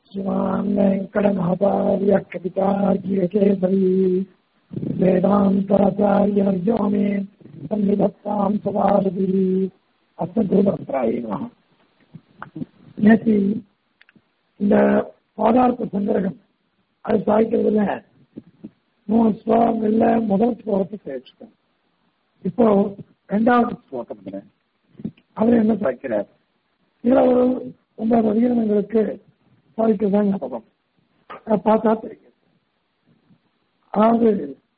श्रीमान् वेङ्कटमहतार्य कवितार्यकेसरी वेदान्ताचार्यवर्यो मे सन्निधत्तां सदारति அஸ்மத்ராய நேற்று இந்த பாதார்த்த சந்திரகம் அது சாய்க்கிறதுல மூணு ஸ்லோகங்கள்ல முதல் ஸ்லோகத்தை சேர்த்துட்டோம் இப்போ ரெண்டாவது ஸ்லோகத்துல அவர் என்ன சாய்க்கிறார் இதுல ஒரு ஒன்பது அதிகாரங்களுக்கு சாய்க்கிறதான் ஞாபகம் அதை பார்த்தா தெரியும் அதாவது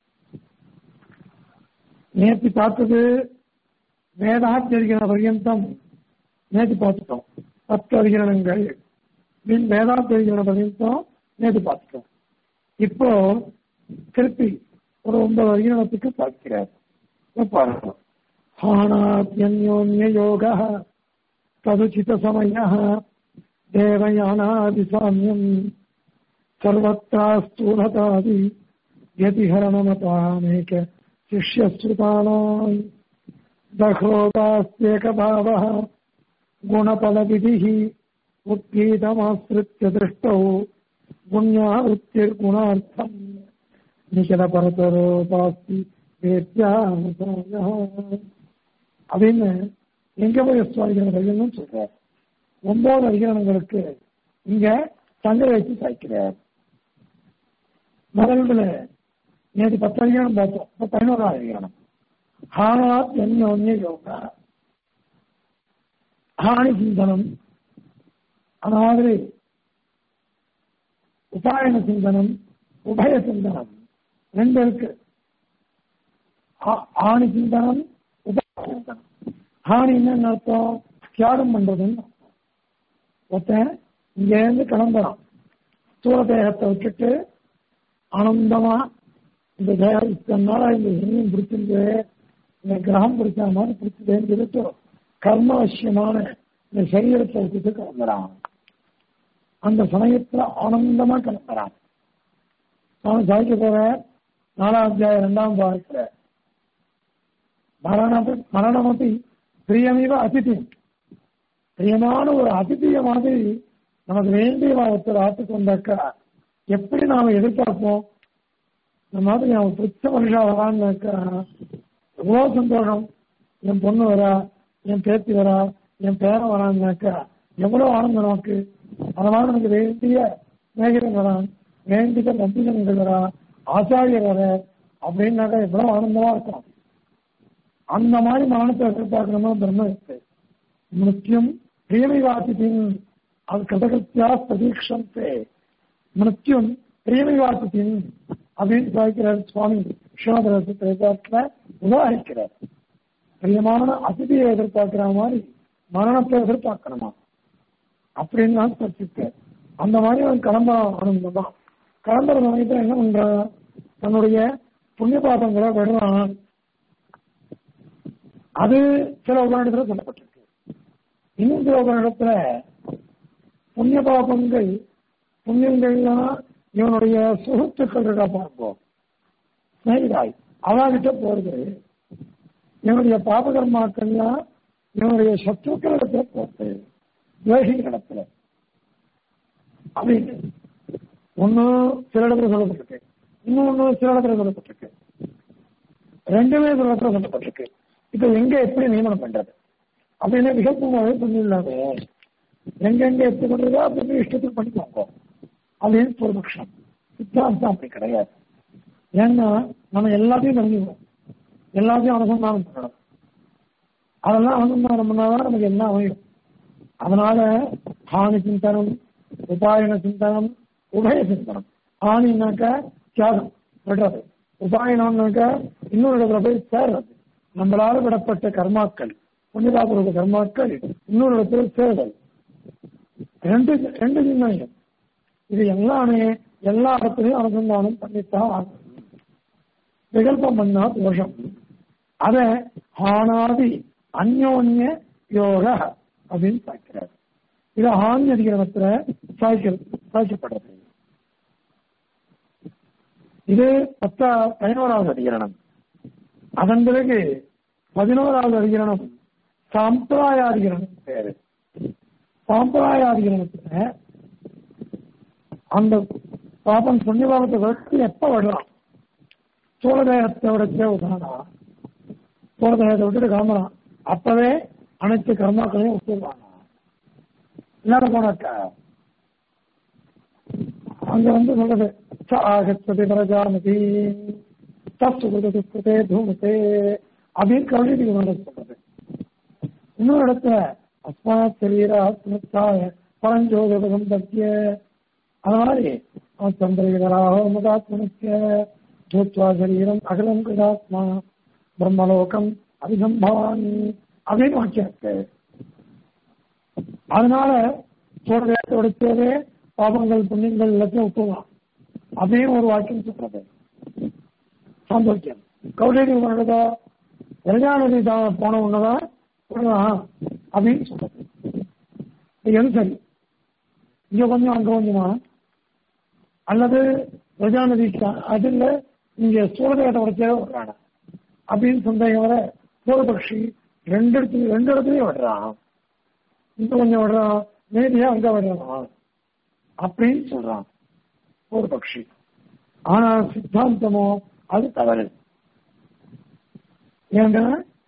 நேற்று பார்த்தது வேதாத்தியதிகரண பர்யந்தம் நேற்று பார்த்துட்டோம் பத்து அதிகரணங்கள் மின் வேதாத்தியதிகரண பர்யந்தம் நேற்று பார்த்துட்டோம் இப்போ திருப்பி ஒரு ஒன்பது அதிகரணத்துக்கு பார்க்கிறார் பாருங்க ஹானாத்யன்யோன்ய யோக ததுச்சித சமய தேவயானாதிசாமியம் சர்வத்ரா ஸ்தூலதாதி व्यतिहरणमतानेक शिष्यश्रुतानाम् दघोदास्त्येकभावः गुणपदविधिः उत्पीतमाश्रित्य दृष्टौ गुण्यावृत्तिर्गुणार्थम् நிகழபரதரோபாஸ்தி வேத்யாசாய அப்படின்னு எங்க போய் சுவாமிகள் பையனும் சொல்றார் ஒன்பது அதிகாரங்களுக்கு இங்க தங்க வச்சு சாய்க்கிறார் முதல்ல நேற்று பத்து அதிகாரம் பார்த்தோம் இப்ப பதினோராவது அதிகாரம் ஹானாத் அந்யோன்ய யோகா ஹானி சிந்தனம் அதாவது உபாயன சிந்தனம் உபய சிந்தனம் ரெண்டு இருக்கு ஆணி சிந்தனம் உபாய சிந்தனம் ஹானி என்னன்னு அர்த்தம் தியாகம் பண்றதுன்னு ஒருத்தன் இங்க இருந்து கிளம்புறான் சூழ தேகத்தை விட்டுட்டு ஆனந்தமா இந்த தேகம் இத்தனை நாளா இந்த சரீரம் பிடிச்சிருந்து இந்த கிரகம் பிடிச்ச மாதிரி பிடிச்சதுன்னு சொல்லிட்டு கர்மவசியமான இந்த சரீரத்தை விட்டுட்டு கிளம்புறான் அந்த சமயத்துல ஆனந்தமா கிளம்புறான் நான் சாய்க்க போற நாலாம் அத்தியாயம் இரண்டாம் பாகத்துல மரண மரணமபி பிரியமிவ அதிதி பிரியமான ஒரு அதிதிய மாதிரி நமக்கு வேண்டிய ஒருத்தர் ஆத்து கொண்டாக்கா எப்படி நாம எதிர்பார்ப்போம் இந்த மாதிரி அவன் பிடிச்ச மனுஷா வரான்னாக்கா எவ்வளோ சந்தோஷம் என் பொண்ணு வரா என் பேத்தி வரா என் பேரன் வரான்னாக்கா எவ்வளவு ஆனந்தம் நமக்கு அதனால நமக்கு வேண்டிய மேகரன் வரான் வேண்டிய நம்பிக்கை வரா ஆச்சாரியர் வர அப்படின்னாக்கா எவ்வளவு ஆனந்தமா இருக்கும் அந்த மாதிரி மரணத்தை எதிர்பார்க்கணுமா பிரம்ம இருக்கு முக்கியம் பிரியமைவாசித்தின் அது கதகத்தியா பிரதீட்சந்தே மிருத்யும் பிரியமைவாசத்தின் அப்படின்னு சாய்க்கிறார் சுவாமி விஸ்வநாதரத்தில் உதாரிக்கிறார் பிரியமான அதிதியை எதிர்பார்க்கிற மாதிரி மரணத்தை எதிர்பார்க்கணுமா அப்படின்னு நான் சர்ச்சிருக்கார் அந்த மாதிரி அவன் கிளம்ப ஆனந்தம் தான் கிளம்புற சமயத்தில் என்ன பண்றான் தன்னுடைய புண்ணிய பாபங்களை விடுறான் அது சில உபநிடத்துல சொல்லப்பட்டிருக்கு இன்னும் சில உபநிடத்துல புண்ணிய பாபங்கள் புண்ணியங்கள்லாம் இவனுடைய சுகத்துக்கள் இருக்கா பார்ப்போம் ஸ்நேகிதாய் அவகிட்ட போறது இவனுடைய பாபகர்மாக்கள்லாம் இவனுடைய சத்துருக்களிடத்துல போறது துவேஷிகளிடத்துல அப்படின்னு ஒன்னும் சில இடத்துல சொல்லப்பட்டிருக்கு இன்னொன்னு சில இடத்துல சொல்லப்பட்டிருக்கு ரெண்டுமே சில இடத்துல சொல்லப்பட்டிருக்கு இப்ப எங்க எப்படி நியமனம் பண்றது அப்படின்னு விகல்பமாவே பண்ணிடலாமே எங்கெங்க எப்படி பண்றதோ அப்படி இஷ்டத்துக்கு பண்ணிக்கோங்க அப்படின்னு பூர்வபக்ஷம் சித்தாந்தம் அப்படி கிடையாது ஏன்னா நம்ம எல்லாத்தையும் தெரிஞ்சுக்கணும் எல்லாத்தையும் அனுசந்தானம் பண்ணணும் அதெல்லாம் அனுசந்தானம் பண்ணாதான் நமக்கு என்ன அமையும் அதனால ஹானி சிந்தனம் உபாயன சிந்தனம் உபய சிந்தனம் ஹானினாக்க தியாகம் விடுறது உபாயனம்னாக்க இன்னொரு இடத்துல போய் சேர்றது நம்மளால விடப்பட்ட கர்மாக்கள் புண்ணியதாபுர கர்மாக்கள் இன்னொரு இடத்துல சேருதல் ரெண்டு ரெண்டு சிந்தனைகள் இது எல்லாமே எல்லா இடத்துலையும் அனுசந்தானம் பண்ணித்தான் ஆகணும் விகல்பம் பண்ணா தோஷம் அத ஹானாதி அந்யோன்ய யோக அப்படின்னு சாய்க்கிறார் இது ஆண் அதிகரணத்துல சாய்க்க சாய்க்கப்படுறது இது பத்தா பதினோராவது அதிகரணம் அதன் பிறகு பதினோராவது அதிகரணம் சாம்பிராயாதிகரணம் பேரு சாம்பிராயாதிகரணத்துல அந்த பாபம் புண்ணிய பாபத்தை விட்டு எப்ப விடலாம் சோழதேகத்தை விடச்சே விடானா சோழதேகத்தை விட்டுட்டு கிளம்பலாம் அப்பவே அனைத்து கர்மாக்களையும் விட்டுருவாங்க இல்லாத போனாக்கா அங்க வந்து சொல்றது ஆகச்சதி பிரஜாமதி தப்பு குருதே தூமத்தே அப்படின்னு கவிதைக்கு வந்து சொல்றது இன்னொரு இடத்துல அஸ்மாத் சரீர ஆத்மத்தாய பரஞ்சோதகம் தத்திய அது மாதிரி சந்திரகராக முதாத்மனுக்கு பூத்வா சரீரம் அகலம் கிருதாத்மா பிரம்மலோகம் அதிகம் பவானி அப்படின்னு வாக்கியம் இருக்கு அதனால சோழதேசத்தோட பாபங்கள் புண்ணியங்கள் எல்லாத்தையும் விட்டுலாம் அப்படின்னு ஒரு வாக்கியம் சொல்றது சாந்தோக்கியம் கௌடேரி உன்னதா பிரஜாநதி தான் போன உன்னதான் அப்படின்னு சொல்றது எது சரி இங்க கொஞ்சம் அங்க கொஞ்சமா அல்லது பிரஜாநதிக்கு அதில் இங்க சூழலேட்ட உடைச்சே விடுறாங்க அப்படின்னு சந்தேகம் வர பூர்வபக்ஷி ரெண்டு இடத்துல ரெண்டு இடத்துலயும் விடுறான் இங்க கொஞ்சம் விடுறான் நேரியா அங்க விடுறான் அப்படின்னு சொல்றான் பூர்வபக்ஷி ஆனா சித்தாந்தமோ அது தவறு ஏன்னா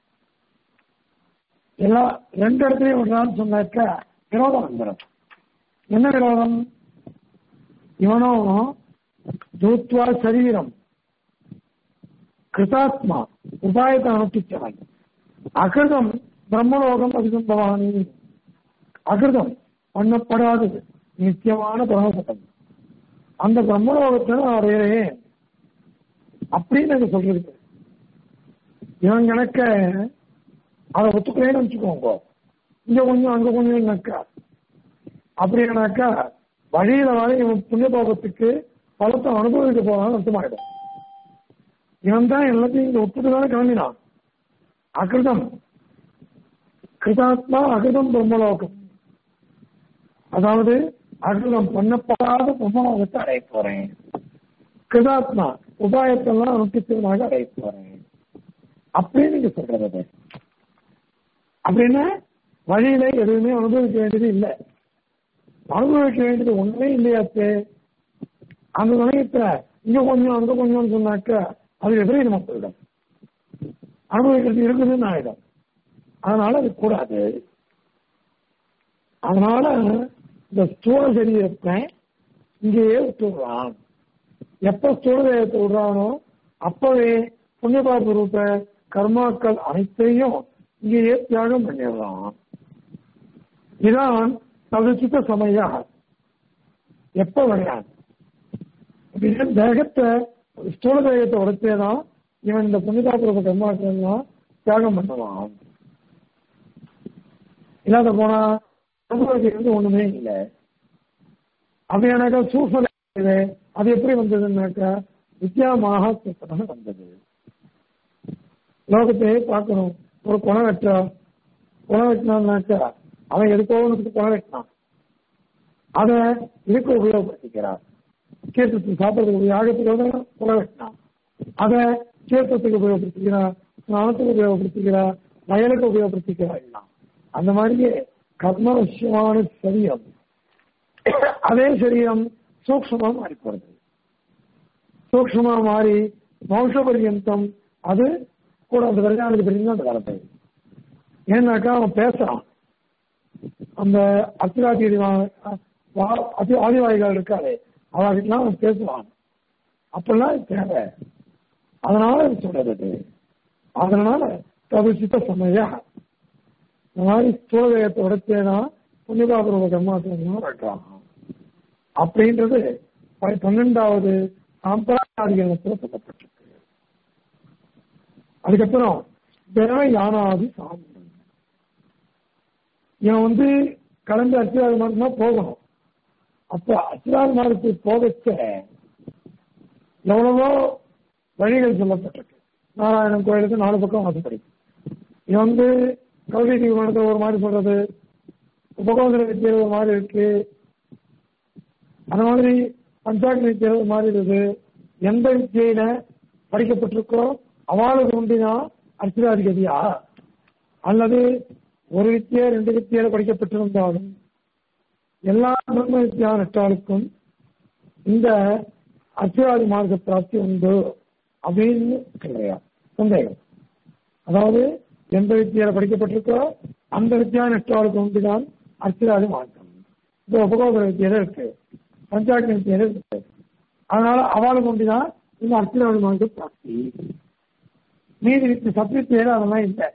எல்லா ரெண்டு இடத்துலயும் விடுறான்னு சொன்னாக்க விரோதம் வந்துடும் என்ன விரோதம் இவனும் தூத்வா சரீரம் கிருதாத்மா உபாயத்தை அனுப்பிச்சவன் அகிருதம் பிரம்மலோகம் அதிகம் பவானி அகிருதம் பண்ணப்படாதது நித்தியமான பிரம்மசட்டம் அந்த பிரம்மலோகத்தை நான் அடையிறேன் அப்படின்னு எனக்கு சொல்றது இவன் கணக்க அதை ஒத்துக்கிறேன்னு வச்சுக்கோங்க இங்க கொஞ்சம் அங்க கொஞ்சம் நக்கா அப்படின்னாக்கா வழியில வர இவன் புண்ணிய பாபத்துக்கு பலத்தை அனுபவிக்க போறான்னு அர்த்தமாயிடும் இவன் தான் எல்லாத்தையும் இங்க ஒத்துட்டுதானே கிளம்பினான் அகிருதம் கிருதாத்மா அகிருதம் பிரம்மலோகம் அதாவது அகிருதம் பண்ணப்படாத பிரம்மலோகத்தை அடைய போறேன் கிருதாத்மா உபாயத்தெல்லாம் அனுப்பித்தவனாக அடைய போறேன் அப்படின்னு நீங்க சொல்றது அப்படின்னா வழியில எதுவுமே அனுபவிக்க வேண்டியது இல்லை அனுபவிக்க வேண்டியது ஒண்ணுமே இல்லையாச்சு அந்த சமயத்துல இங்க கொஞ்சம் அங்க கொஞ்சம் சொன்னாக்க அது விபரீதமா போயிடும் அனுபவிக்கிறது இருக்குதுன்னு ஆயிடும் அதனால அது கூடாது அதனால இந்த ஸ்தூல சரீரத்தை இங்கேயே விட்டுடுறான் எப்ப ஸ்தூல தேகத்தை விடுறானோ அப்பவே புண்ணியபாபு ரூப கர்மாக்கள் அனைத்தையும் இங்கேயே தியாகம் பண்ணிடுறான் இதான் தவிர்த்த சமயா எப்ப வரையாது அப்படின்னா தேகத்தை ஸ்தூல தேகத்தை உடைச்சேதான் இவன் இந்த புனிதாபுரப்ப கர்மாக்கள்லாம் தியாகம் பண்ணுவான் இல்லாத போனா அனுபவிக்கிறது ஒண்ணுமே இல்லை அப்படியானாக்கா சூசல் அது எப்படி வந்ததுன்னாக்கா வித்யா மகாத்மத்தாக வந்தது லோகத்தையே பார்க்கணும் ஒரு குணம் வெட்டா குணம் வெட்டினான்னாக்கா அவன் எதுக்கோவனுக்கு குணம் வெட்டினான் அதை இதுக்கு உபயோகப்படுத்திக்கிறான் கீர்த்தத்துக்கு சாப்பிட்றதுக்கு யாகத்துக்கு குணம் வெட்டினான் அதை கீர்த்தத்துக்கு உபயோகப்படுத்திக்கிறா ஸ்நானத்துக்கு உபயோகப்படுத்திக்கிறா வயலுக்கு உபயோகப்படுத்திக்கிறா எல்லாம் அந்த மாதிரியே கர்மவசியமான சரீரம் அதே சரீரம் சூக்ஷமா மாறி போறது சூக்ஷமா மாறி வம்ச பரியந்தம் அது கூட அந்த விரஜானது பரியந்தம் அந்த காலத்தை ஏன்னாக்கா அவன் பேசுறான் அந்த அத்திராதி அதி ஆதிவாய்கள் இருக்காளே அவர்கிட்டலாம் அவன் பேசுவான் அப்பெல்லாம் இது தேவை அதனால இது சொல்றது அதனால தவிர்த்த சமயா இந்த மாதிரி ஸ்தூலதேகத்தை உடைச்சேதான் புண்ணியபாபுரவ கர்மாசனம் வெட்டுறான் அப்படின்றது பன்னெண்டாவது சாம்பிரதாயிகத்தில் சொல்லப்பட்டிருக்கு அதுக்கப்புறம் திரவ யானாதி சாமி இவன் வந்து கலந்து அச்சிராது மாதம் போகணும் அப்ப அச்சிராது மாதத்துக்கு போகச்ச எவ்வளவோ வழிகள் சொல்லப்பட்டிருக்கு நாராயணன் கோயிலுக்கு நாலு பக்கம் வாசப்படி இவன் வந்து கௌரி விமானத்தில் ஒரு மாதிரி சொல்றது உபகோதர வித்தியில் ஒரு மாதிரி இருக்கு அந்த மாதிரி பஞ்சாக்னி வித்தியில் ஒரு மாதிரி இருக்குது எந்த வித்தியில படிக்கப்பட்டிருக்கோ அவளுக்கு உண்டினா அர்ச்சனாதிபதியா அல்லது ஒரு வித்தியை ரெண்டு வித்தியில படிக்கப்பட்டிருந்தாலும் எல்லா பிரம்ம வித்யா நட்டாளுக்கும் இந்த அச்சுவாதி மார்க்க பிராப்தி உண்டு அப்படின்னு கிடையாது சந்தேகம் அதாவது எந்த வித்தியால படிக்கப்பட்டிருக்கோ அந்த வித்தியா நஷ்டாளுக்கு உண்டுதான் அர்ச்சிராதி மார்க்கம் இந்த உபகோபர வித்தியில இருக்கு பஞ்சாட்சி வித்தியில இருக்கு அதனால அவளுக்கு உண்டுதான் இந்த அர்ச்சிராதி மார்க்க பிராப்தி மீதி வித்து சத்வித்தியில அதெல்லாம் இல்லை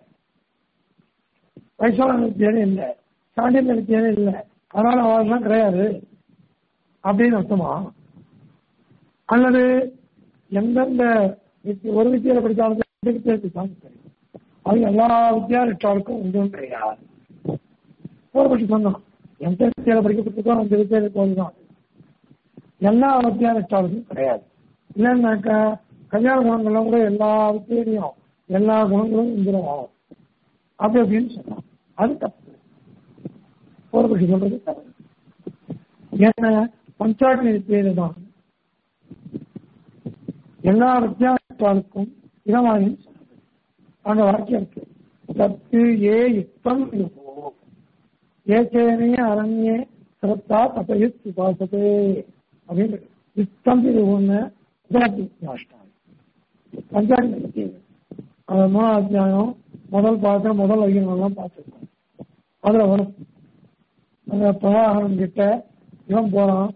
வைசால வித்தியாலே இல்லை சாண்டிய வித்தியாலே இல்லை அதனால அவள்லாம் கிடையாது அப்படின்னு அர்த்தமா அல்லது எந்தெந்த வித்தி- ஒரு வித்தியால படித்தாலும் ரெண்டு வித்தியாசத்துக்கு தான் தெரியும் அது எல்லா வித்தியாலயத்தாளுக்கும் உண்டு கிடையாது ஒரு சொன்னோம் எந்த வித்தியால படிக்கப்பட்டிருக்கோ அந்த வித்தியாலய போதுதான் எல்லா வித்தியாலயத்தாளுக்கும் கிடையாது இல்லைன்னாக்கா கல்யாண குணங்கள்லாம் கூட எல்லா வித்தியிலையும் எல்லா குணங்களும் இந்திரம் அப்படி அப்படின்னு சொன்னோம் அது தப்பு ஒரு பட்சி சொல்றது தப்பு ஏன்னா பஞ்சாட்சி வித்தியில தான் எல்லா வித்தியாசத்தாளுக்கும் இடமாயும் சொன்னது அந்த வாக்கியம் இருக்கு சத்து ஏ யுத்தம் யுகோ ஏச்சேனே அரண்யே சிரத்தா தபயுத் உபாசதே அப்படின்னு யுத்தம் இது ஒண்ணு நாஷ்டம் பஞ்சாயத்து வித்தியை அது மூணாவது அத்தியாயம் முதல் பார்த்து முதல் அதிகம் எல்லாம் பார்த்துருக்கோம் அதுல வரும் அந்த பிரவாகனம் கிட்ட இவன் போறான்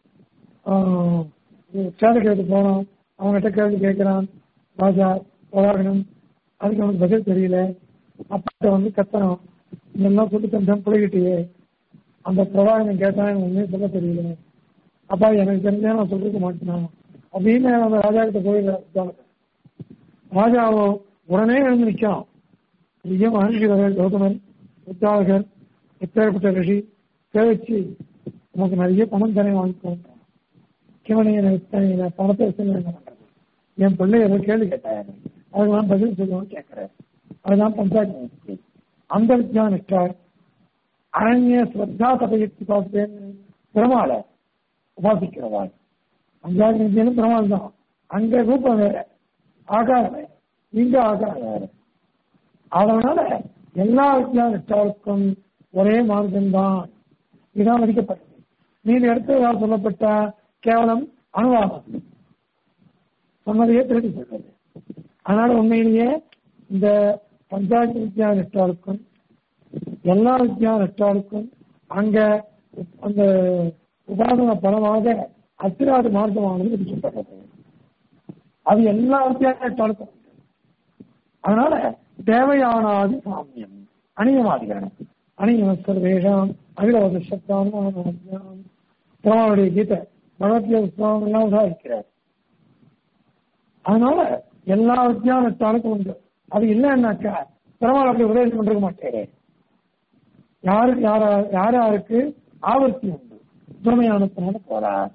கேள்வி கேட்டு போறான் அவன்கிட்ட கேள்வி கேட்கிறான் ராஜா பிரவாகனம் அதுக்கு அவனுக்கு பதில் தெரியல அப்ப வந்து கத்தனம் இதெல்லாம் சொல்லி தந்தேன் பிள்ளைகிட்டயே அந்த பிரவாகனம் கேட்டா எனக்கு உண்மையை சொல்ல தெரியல அப்பா எனக்கு தெரிஞ்சா நான் சொல்லிருக்க மாட்டேனா அப்படின்னு அந்த ராஜா கிட்ட போய் ராஜாவோ உடனே எழுந்து நிற்கிறான் பெரிய மகர்ஷிகள் கௌதமர் உத்தாவகர் எப்பேற்பட்ட ரிஷி சேவிச்சு நமக்கு நிறைய பணம் தானே வாங்கிக்கோங்க கிவனையை எனக்கு பணத்தை வச்சு என்ன பண்றது என் பிள்ளை ஏதோ கேள்வி கேட்டாரு அதுக்கு நான் பதில் சொல்லுவோம் கேட்கிறேன் அதுதான் பஞ்சாயத்து நிஷ்டை. அந்த வித்யா நிஷ்டார் அரண்ய ஸ்ரத்தா தபயுக்தி பார்த்து பெருமாள உபாசிக்கிறவாள் பஞ்சாயத்து நித்தியம் பெருமாள் தான் அங்க ரூபம் வேற ஆகாரம் வேற இங்க ஆகாரம் வேற அதனால எல்லா வித்யா நிஷ்டாவுக்கும் ஒரே மார்க்கம்தான் இதான் மதிக்கப்பட்டது மீது அடுத்ததாக சொல்லப்பட்ட கேவலம் அனுவாதம் சொன்னதையே திருப்பி சொல்றது அதனால உண்மையிலேயே இந்த பஞ்சாயத்து வித்யா நெட்டாருக்கும் எல்லா வித்யா நெட்டாருக்கும் அங்க அந்த உபாதன பலமாக அத்திராது மார்க்கமானது விதிக்கப்பட்டது அது எல்லா வித்யா நெட்டாருக்கும் உண்டு. அதனால தேவையானாதி சாமியம் அணியமாதிகரணம் அணியம் சர்வேஷாம் அகிலவத சப்தானும் திருமாவுடைய கீதை பகவத்கீதை புத்தகம் எல்லாம் உதாரிக்கிறார் அதனால எல்லா வித்தியானத்தாலுக்கும் உண்டு அது இல்லைன்னாக்கா பெருமாள் அப்படி உபதேசம் பண்ணிருக்க மாட்டேன் யாருக்கு யாரா யார் யாருக்கு ஆவர்த்தி உண்டு துணையானத்தினால போறார்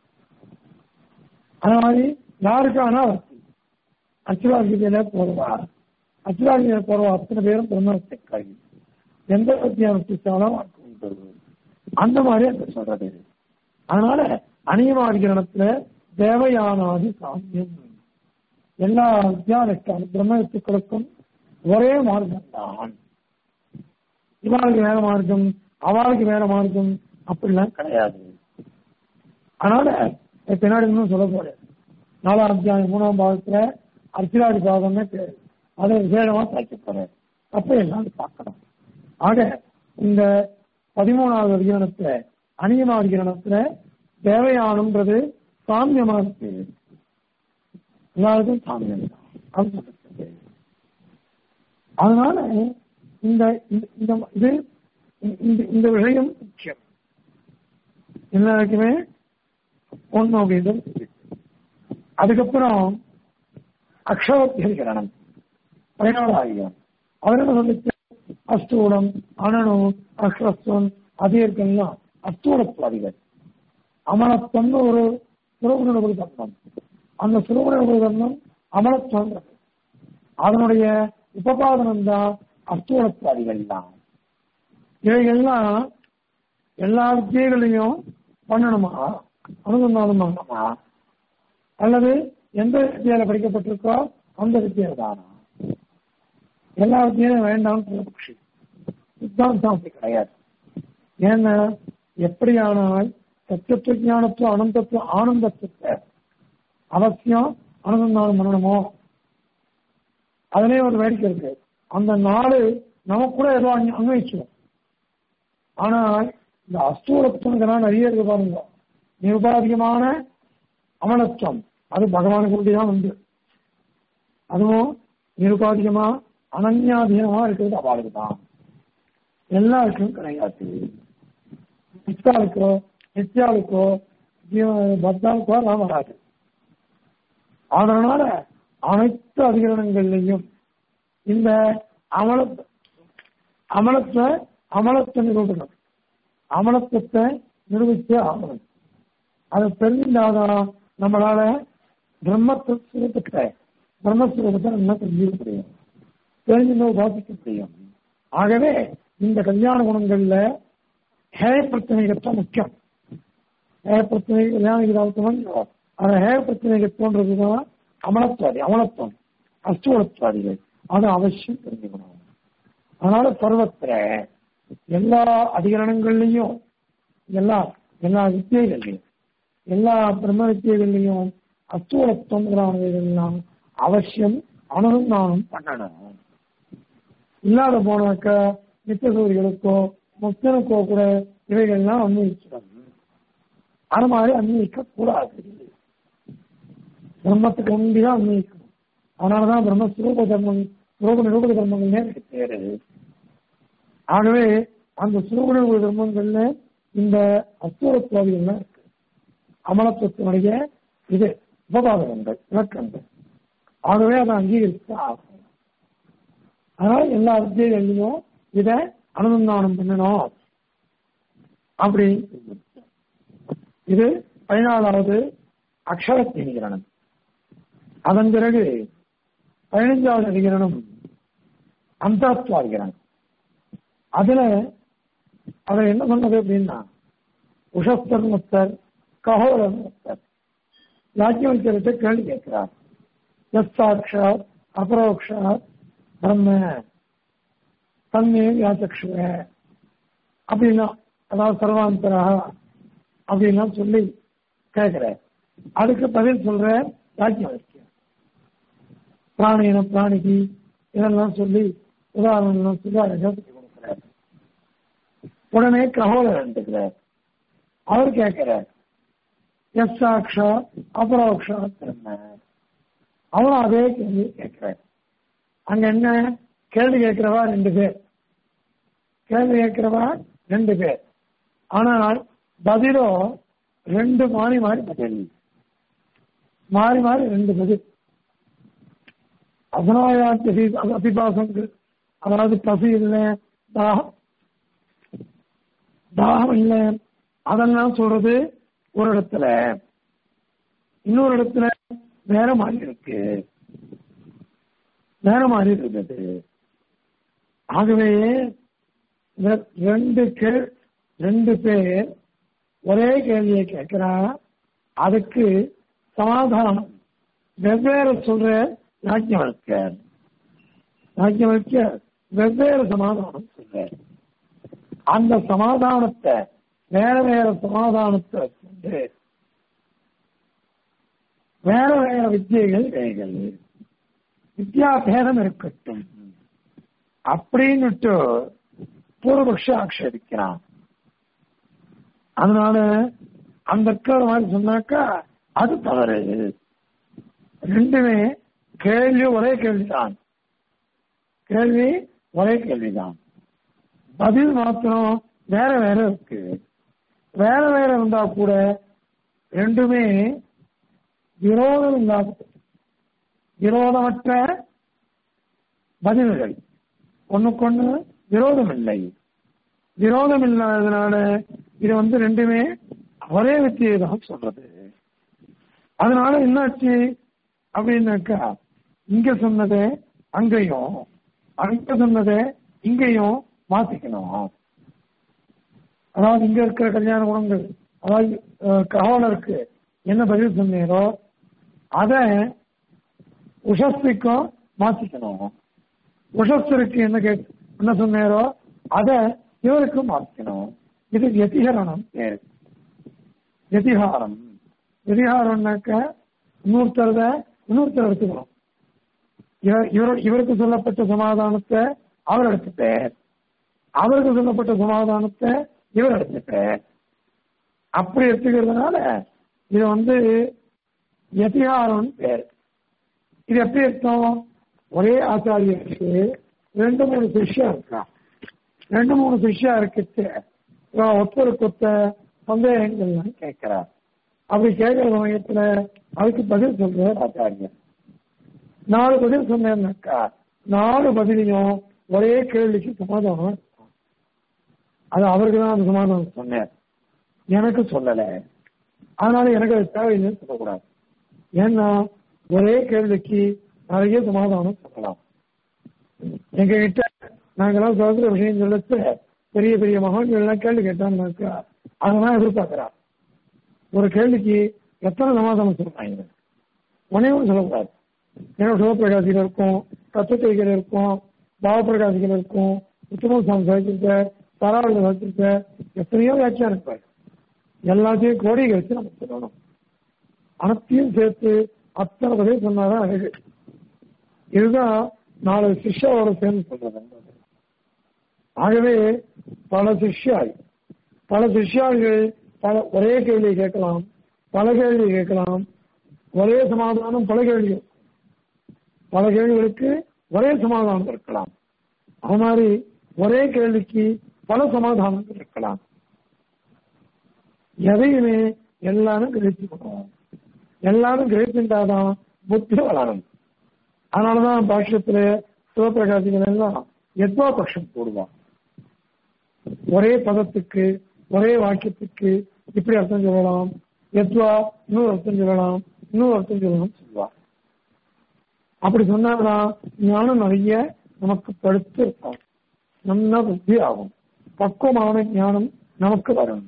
அது மாதிரி யாருக்கு அனாவர்த்தி அச்சுராஜியில போடுவார் அச்சுராஜியில போடுவா அத்தனை பேரும் பிரம்மத்தை எந்த வித்தியானத்தாலும் அவருக்கு உண்டு அந்த மாதிரி அந்த சொல்றது அதனால அணியமாதிகரணத்துல தேவயானாதி சாமியம் எல்லா வித்தியானத்தாலும் பிரம்மத்துக்களுக்கும் ஒரே மார்க்கம் தான் இவாளுக்கு வேற மார்க்கம் அவளுக்கு வேற மார்க்கம் அப்படிலாம் கிடையாது அதனால இப்ப பின்னாடி இன்னும் சொல்ல போறேன் நாலாம் அத்தியாயம் மூணாம் பாகத்துல அர்ச்சிராதி பாகம்னு பேரு அதை விசேஷமா சாய்க்க போறேன் அப்ப எல்லாம் பார்க்கணும் ஆக இந்த பதிமூணாவது அதிகாரத்துல அணியமா அதிகாரத்துல தேவையானன்றது சாமியமான பேரு எல்லாருக்கும் சாமியம் தான் அது சொல்றது. அதனால இந்த இந்த- இந்த இது இந்த இந்த விஷயம் முக்கியம் எல்லாருக்குமே ஒண்ணு அப்படின்றது அதுக்கப்புறம் அக்ஷரோத்தியதிகரணம் பதினாலாயிரம் அவர் என்ன சொல்லிச்சு அஸ்தூலம் அனனு அக்ஷரஸ்வம் அதீர்க்கம்லாம் அஸ்தூலத்துவாதிகள் அமலத்துவம்னு ஒரு சுரகுண தர்மம் அந்த சுரகுண தர்மம் அமலத்துவம் அதனுடைய உபபாதனம் தான் அஸ்தூலத்துவாதிகள் தான் இவைகள்லாம் எல்லா வித்தியைகளையும் பண்ணணுமா அனுசந்தானம் பண்ணணுமா அல்லது எந்த வித்தியால படிக்கப்பட்டிருக்கோ அந்த வித்தியை தானா எல்லா வித்தியும் வேண்டாம் பட்சி சித்தாந்தம் அப்படி கிடையாது ஏன்னா எப்படியானால் சத்தியத்துவ ஞானத்துவம் அனந்தத்துவம் ஆனந்தத்துவத்தை அவசியம் அனுசந்தானம் பண்ணணுமோ அதுலயே ஒரு வேடிக்கை இருக்கு அந்த நாடு நமக்கு கூட ஏதோ அங்க- அன்வயிச்சிடும் ஆனால் இந்த அஸ்தூலத்துவம் நிறைய இருக்கு பாருங்க நிருபாதிகமான அமலத்துவம் அது பகவானுக்கு வேண்டி தான் உண்டு அதுவும் நிருபாதிகமா அனன்யாதீனமா இருக்கிறது அவளுக்கு தான் எல்லாருக்கும் கிடையாது நித்தாளுக்கோ நித்யாளுக்கோ ஜீவ- பக்தாளுக்கோ எல்லாம் வராது அதனால அனைத்து அதிகரணங்கள்லையும் இந்த அமல அமலத்தை அமலத்தை நிரூபணம் அமலத்துவத்தை நிரூபிச்சே ஆகணும் அதை தெரிஞ்சாதான் நம்மளால பிரம்மத்துவத்தை பிரம்மஸ்வரூபத்தை நம்ம தெரிஞ்சுக்க முடியும் தெரிஞ்சு உபாசிக்க முடியும் ஆகவே இந்த கல்யாண குணங்கள்ல ஹேய பிரச்சனைகத்தான் முக்கியம் ஹேய பிரச்சனை கல்யாண கிராமத்துவம் அந்த ஹேய பிரச்சனைகத்தோன்றதுதான் அமலத்துவாதி அமலத்துவம் அஸ்துவலத்துவாதிகள் அது அவசியம் தெரிஞ்சுக்கணும் அதனால சர்வத்திர எல்லா அதிகரணங்கள்லையும் எல்லா எல்லா வித்தியைகள்லையும் எல்லா பிரம்ம வித்தியைகள்லையும் அஸ்துவலத்துவம் அவசியம் அனுசந்தானம் பண்ணணும் இல்லாத போனாக்க நித்தியசூரிகளுக்கோ முக்தனுக்கோ கூட இவைகள்லாம் அன்வயிச்சிடும் அது மாதிரி அன்வயிக்க கூடாது பிரம்மத்துக்கு ஒன்றிதான் அன்வயிக்கணும் அதனாலதான் பிரம்ம சுரூப தர்மம் சுரூப நிரூபக தர்மங்கள்னே இருக்கு பேரு ஆகவே அந்த சுரூப நிரூபக தர்மங்கள்ல இந்த அஸ்தூரத்துவாதிகள்லாம் இருக்கு அமலத்துவத்தினுடைய இது உபபாதகங்கள் இலக்கங்கள் ஆகவே அதை அங்கீகரித்து ஆகும் அதனால எல்லா வித்தியைகள்லையும் இதை அனுசந்தானம் பண்ணணும் அப்படி இது பதினாலாவது அக்ஷரத்தி அதிகரணம் அதன் பிறகு பதினைஞ்சாவது அதிகரணம் அந்தாத்வா அதிகரணம் அதுல அதை என்ன சொன்னது அப்படின்னா உஷஸ்தர் முத்தர் ககோரர் முத்தர் யாக்கியவல்யத்தை கேள்வி கேட்கிறார் எஸ் சாட்சாத் அபரோக்ஷாத் பிரம்ம தன்மே யாச்சக்ஷுவ அப்படின்னா அதாவது சர்வாந்தரா அப்படின்லாம் சொல்லி கேட்கிறேன் அதுக்கு பதில் சொல்ற யாக்கியவல்யம் பிராணியின பிராணிக்கு இதெல்லாம் சொல்லி உதாரணம் சொல்லி அதை சொல்லி கொடுக்கிறார் உடனே ககோலர் எடுத்துக்கிறார் அவர் கேட்கிறார் எஸ் சாட்சா அபரோக்ஷா பிரம்ம அவனும் அதே கேள்வி கேட்கிறார் அங்க என்ன கேள்வி கேட்கிறவா ரெண்டு பேர் கேள்வி கேட்கிறவா ரெண்டு பேர் ஆனால் பதிலோ ரெண்டு மாறி மாறி பதில் மாறி மாறி ரெண்டு பதில் அசனாயாத்தி அபிபாசங்கள் அதாவது பசி இல்லை தாகம் தாகம் இல்லை அதெல்லாம் சொல்றது ஒரு இடத்துல இன்னொரு இடத்துல வேற மாதிரி இருக்கு வேற மாதிரி இருக்குது ஆகவே இந்த ரெண்டு கேள் ரெண்டு பேர் ஒரே கேள்வியை கேட்கிறா அதுக்கு சமாதானம் வெவ்வேறு சொல்ற யாக்கியவழ்க்கர் யாக்கியவழ்க்கர் வெவ்வேறு சமாதானம் சொல்ற அந்த சமாதானத்தை வேற வேற சமாதானத்தை கொண்டு வேற வேற வித்தியைகள் வேகள் வித்தியாபேதம் இருக்கட்டும் அப்படின்னுட்டு பூர்வபக்ஷ ஆக்ஷேபிக்கிறான் அதனால அந்த இருக்கிற மாதிரி சொன்னாக்கா அது தவறு ரெண்டுமே கேள்வி ஒரே கேள்விதான் கேள்வி ஒரே கேள்விதான் பதில் மாத்திரம் வேற வேற இருக்கு வேற வேற இருந்தா கூட ரெண்டுமே விரோதம் இல்லாத விரோதமற்ற பதில்கள் ஒண்ணுக்கொண்ணு விரோதம் இல்லை விரோதம் இல்லாததுனால இது வந்து ரெண்டுமே ஒரே வித்தியை தான் சொல்றது அதனால என்னாச்சு அப்படின்னாக்கா இங்க சொன்னதை அங்கேயும் அங்க சொன்னதை இங்கேயும் மாத்திக்கணும் அதாவது இங்க இருக்கிற கல்யாண குணங்கள் அதாவது அஹ், காவலருக்கு என்ன பதில் சொன்னீரோ அத உஷஸ்திக்கும் மாத்திக்கணும் உஷஸ்தருக்கு என்ன கே என்ன சொன்னீரோ அத இவருக்கும் மாத்திக்கணும் இது எதிகரணம் பேரு எதிகாரம் எதிகாரம்னாக்க இன்னொருத்தரத இன்னொருத்தர் எடுத்துக்கணும் இவர் இவர் இவருக்கு சொல்லப்பட்ட சமாதானத்தை அவர் எடுத்துட்டார் அவருக்கு சொல்லப்பட்ட சமாதானத்தை இவர் எடுத்துட்டார் அப்படி எடுத்துக்கிறதுனால இது வந்து எதிகாரம் பேர் இது எப்படி அர்த்தம் ஒரே ஆச்சாரியருக்கு ரெண்டு மூணு சிஷ்யா இருக்கா ரெண்டு மூணு சிஷ்யா இருக்கு ஒருத்தருக்கு ஒத்த சந்தேகங்கள்லாம் கேட்கிறார் அப்படி கேட்கிற சமயத்துல அதுக்கு பதில் சொல்றார் ஆச்சாரியர் நாலு பதில் சொன்னேன்னாக்கா நாலு பதிலையும் ஒரே கேள்விக்கு சமாதானம் இருக்கும். அது அவருக்கு தான் அந்த சமாதானம் சொன்னார் எனக்கு சொல்லல அதனால எனக்கு அது தேவையில்லைன்னு சொல்லக்கூடாது ஏன்னா ஒரே கேள்விக்கு நிறைய சமாதானம் சொல்லலாம் எங்க கிட்ட நாங்கெல்லாம் சுதந்திர விஷயம் சொல்லச்சு பெரிய பெரிய மகான்கள் எல்லாம் கேள்வி கேட்டாங்கன்னாக்கா அதெல்லாம் எதிர்பார்க்கிறா ஒரு கேள்விக்கு எத்தனை சமாதானம் சொல்றாங்க ஒன்னே ஒன்று சொல்லக்கூடாது ஏன்னா சிவபிரகாசிகள் இருக்கும் தத்துவத்தைகள் இருக்கும் பாவப்பிரகாசிகள் இருக்கும் உத்தம சாமி சாதிச்சிருக்க தாராள சாதிச்சிருக்க எத்தனையோ வியாக்கியம் இருப்பார் எல்லாத்தையும் கோடியை வச்சு நம்ம சொல்லணும் அனைத்தையும் சேர்த்து அத்தனை பதில் சொன்னாதான் அழகு இதுதான் நாலு சிஷ்யாவோட சேர்ந்து சொல்றது ஆகவே பல சிஷ்யாய் பல சிஷ்யாள்கள் பல ஒரே கேள்வி கேட்கலாம் பல கேள்வி கேட்கலாம் ஒரே சமாதானம் பல கேள்வி பல கேள்விகளுக்கு ஒரே சமாதானம் இருக்கலாம் அது மாதிரி ஒரே கேள்விக்கு பல சமாதானங்கள் இருக்கலாம் எதையுமே எல்லாரும் கிரகிச்சுக்கணும் எல்லாரும் கிரகிச்சுட்டாதான் புத்தி வளரும் அதனாலதான் பாஷ்யத்துல சிவபிரகாசிகள் எல்லாம் எத்வா பட்சம் போடுவான் ஒரே பதத்துக்கு ஒரே வாக்கியத்துக்கு இப்படி அர்த்தம் சொல்லலாம் எத்வா இன்னொரு அர்த்தம் சொல்லலாம் இன்னொரு அர்த்தம் சொல்லலாம் சொல்லுவா அப்படி சொன்னாதான் ஞானம் நிறைய நமக்கு படுத்து இருக்கும் நல்லா புத்தி ஆகும் பக்குவமான ஞானம் நமக்கு வரும்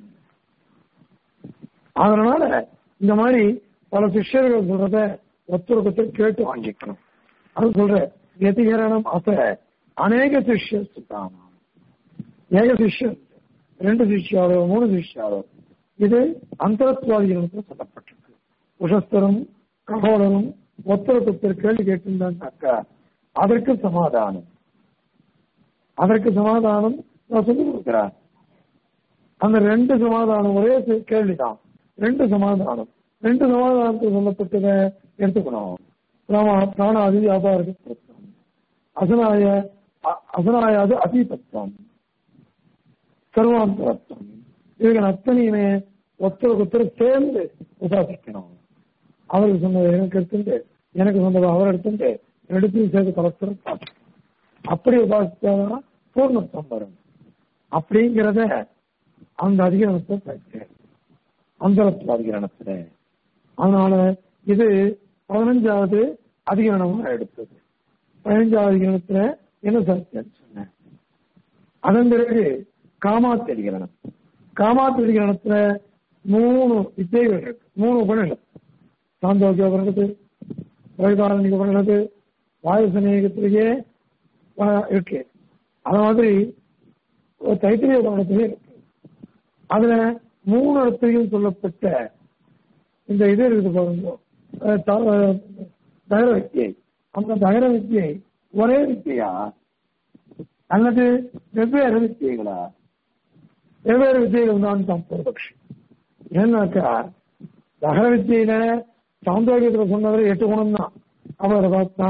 அதனால இந்த மாதிரி பல சிஷ்யர்கள் சொல்றத ஒருத்தருக்கு ஒருத்தர் கேட்டு வாங்கிக்கணும் அது சொல்ற எதிகரணம் அச அநேக சிஷ்யர் சுத்தானம் ஏக சிஷ்யர் ரெண்டு சிஷ்யாரோ மூணு சிஷ்யாரோ இது அந்தரத்வாதிகளுக்கு சொல்லப்பட்டிருக்கு உஷஸ்தரும் ககோடரும் ஒருத்தருக்கு ஒருத்தர் கேள்வி கேட்டிருந்தாங்கனாக்கா அதற்கு சமாதானம் அதற்கு சமாதானம் நான் சொல்லி கொடுக்கிறார் அந்த ரெண்டு சமாதானம் ஒரே சி- கேள்விதான் ரெண்டு சமாதானம் ரெண்டு சமாதானத்துக்கு சொல்லப்பட்டதை எடுத்துக்கணும் பிராம பிராணாதி வியாபாரத்துவம் அசனாய அ- அசனாயாது அதிபத்துவம் சர்வாந்தரத்துவம் இதுக்கு அத்தனையுமே ஒருத்தருக்கு ஒருத்தர் சேர்ந்து உபாசிக்கணும் அவருக்கு சொன்னதை எனக்கு எடுத்துட்டு எனக்கு சொன்னதை அவர் எடுத்துட்டு ரெண்டுத்தையும் சேர்த்து பரஸ்பரம் பார்க்கணும். அப்படி உபாசிச்சாதான் பூர்ணத்துவம் வரும் அப்படிங்கிறத அந்த அதிகரணத்தை படிச்சு அந்தரத்துவ அதிகரணத்துல அதனால இது பதினஞ்சாவது அதிகரணமா எடுத்தது பதினஞ்சாவது அதிகரணத்துல என்ன சாத்தியம் சொன்னேன் அதன் பிறகு காமாத்து அதிகரணம் காமாத்து அதிகரணத்துல மூணு வித்தியைகள் இருக்கு மூணு உபநிலம் சாந்தோக்கிய உபநிடத்து வைதாரணிக உபநிடத்து வாயுசனேகத்திலேயே அஹ், இருக்கு அது மாதிரி ஒரு தைத்திரிய உபநிடத்திலே இருக்கு அதுல மூணு இடத்தையும் சொல்லப்பட்ட இந்த இது இருக்குது பாருங்க அஹ் த- அஹ் தகர வித்தியை அந்த தகர வித்தியை ஒரே வித்தியா அல்லது வெவ்வேறு வித்தியைகளா வெவ்வேறு வித்தியைகள் தான் தான் பூர்வபக்ஷி ஏன்னாக்கா தகர வித்தியில சாந்தோகியத்துல சொன்னவரை எட்டு குணம் தான் அவரை பார்த்தா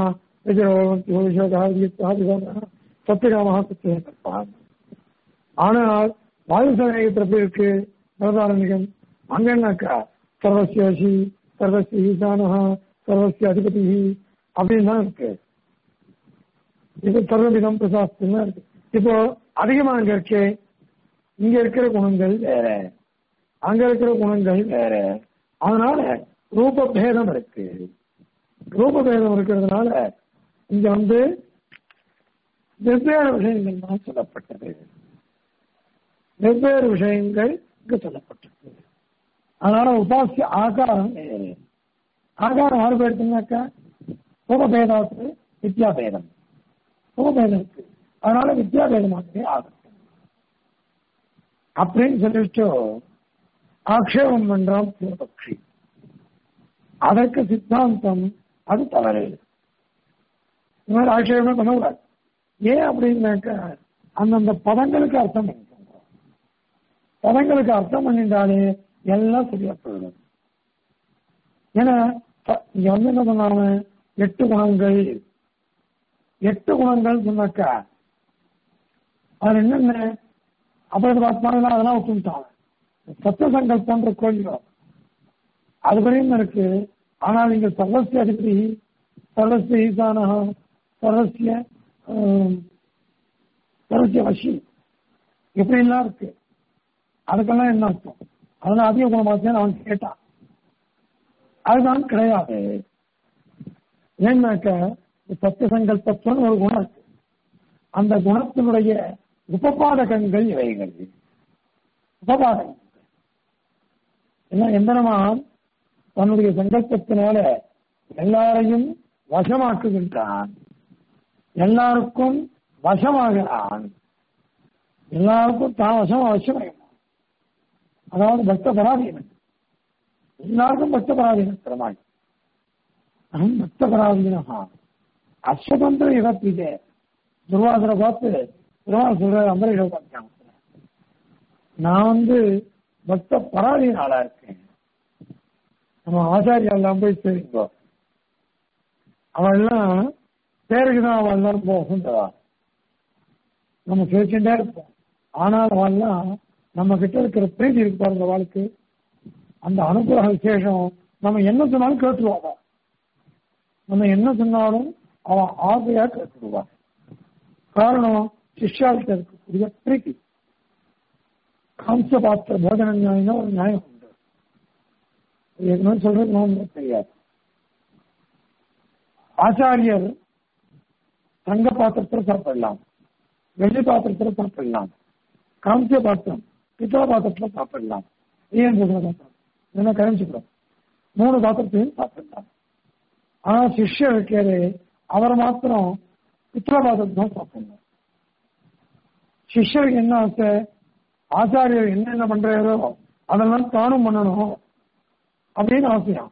சத்தியகாம சத்தியம் ஆனால் வாயு சமயத்தில் எப்படி இருக்கு பிரதாரணிகம் அங்க என்னக்கா சர்வசிய வசி சர்வசிய ஈசானஹா சர்வசிய அதிபதி அப்படின்னு தான் இருக்கு இது சர்வவிதம் பிரசாஸ்திரம் தான் இருக்கு இப்போ அதிகமா அங்க இருக்கே இங்க இருக்கிற குணங்கள் வேற அங்க இருக்கிற குணங்கள் வேற அதனால ரூப பேதம் இருக்கு ரூப பேதம் இருக்கிறதுனால இங்க வந்து வெவ்வேறு விஷயங்கள் தான் சொல்லப்பட்டது வெவ்வேறு விஷயங்கள் இங்கு சொல்லப்பட்டிருக்கு அதனால உபாசிய ஆகாரம் வேறு ஆகாரம் ஆறு பேருக்குனாக்கா ரூபபேதாத்து வித்யாபேதம் ரூபபேதம் இருக்கு அதனால வித்யாபேதமாகவே ஆகட்டும் அப்படின்னு சொல்லிட்டு ஆக்ஷேபம் பண்றான் பூர்வபக்ஷி அதற்கு சித்தாந்தம் அது தவறு இந்த மாதிரி ஆட்சேபமே பண்ணக்கூடாது ஏன் அப்படின்னாக்க அந்தந்த பதங்களுக்கு அர்த்தம் பண்ணிக்கோங்க பதங்களுக்கு அர்த்தம் பண்ணிட்டாலே எல்லாம் சரியா போயிடும் ஏன்னா ப- இங்க வந்து என்ன சொன்னாங்க எட்டு குணங்கள் எட்டு குணங்கள் சொன்னாக்கா அது என்னென்ன அப்புறம் பார்த்தாலும் அதெல்லாம் ஒத்துட்டாங்க சத்த சங்கல்பன்ற கோயில் அது வரையும் இருக்கு ஆனால் இங்க சர்வசிய அதிபதி சர்வசிய ஈசானா சர்வசிய ஆம், சர்வசிய வசி இப்படிலாம் இருக்கு அதுக்கெல்லாம் என்ன அர்த்தம் அதெல்லாம் அதிக குணமாச்சேன்னு அவன் கேட்டான் அதுதான் கிடையாது ஏன்னாக்க சத்திய சங்கல்பத்துவம் ஒரு குணம் இருக்கு அந்த குணத்தினுடைய உபபாதகங்கள் இவைகள் உபபாதகங்கள் என்ன எந்தனமான் தன்னுடைய சங்கல்பத்தினால எல்லாரையும் வசமாக்குகின்றான் எல்லாருக்கும் வசமாகிறான் எல்லாருக்கும் தான் வசம் அவசியமாகிறான் அதாவது பக்த பராதீனன் எல்லாருக்கும் பக்த பராதீனம் பெருமாள் அகம் பக்த பராதீனஹா அஸ்வதந்திர இடத்திலே துர்வாசனை பார்த்து பெருமாள் சொல்ற அந்த இடம் நான் வந்து பக்த பராதீன ஆளா இருக்கேன் நம்ம ஆச்சாரியா எல்லாம் போய் சேருங்கோ அவள்லாம் பேருக்கு தான் அவள் எல்லாரும் போகுன்றதா நம்ம கேட்டுட்டே இருப்போம் ஆனால் அவள்லாம் நம்ம கிட்ட இருக்கிற பிரீதி இருக்கு பாருங்க வாழ்க்கை அந்த அனுகிரக விசேஷம் நம்ம என்ன சொன்னாலும் கேட்டுருவாங்க நம்ம என்ன சொன்னாலும் அவன் ஆசையா கேட்டுருவா காரணம் சிஷ்யாவுக்கு இருக்கக்கூடிய பிரீத்தி காம்ச பாத்திர போஜன நியாயம் ஒரு நியாயம் உண்டு ஏற்கனவே சொல்றது நமக்கு தெரியாது ஆச்சாரியர் தங்க பாத்திரத்தில் சாப்பிடலாம் வெள்ளி பாத்திரத்தில் சாப்பிடலாம் காமிச்ச பாத்திரம் பித்தளை பாத்திரத்தில் சாப்பிடலாம் ஏன் சொல்றது என்ன கரைஞ்சுக்கிறோம் மூணு பாத்திரத்தையும் சாப்பிடலாம் ஆனா சிஷ்யர் இருக்காரு அவர் மாத்திரம் பித்தளை பாத்திரத்தை தான் சாப்பிடணும் சிஷ்யருக்கு என்ன ஆசை ஆச்சாரியர் என்னென்ன பண்றாரோ அதெல்லாம் தானும் பண்ணணும் அப்படின்னு ஆசையா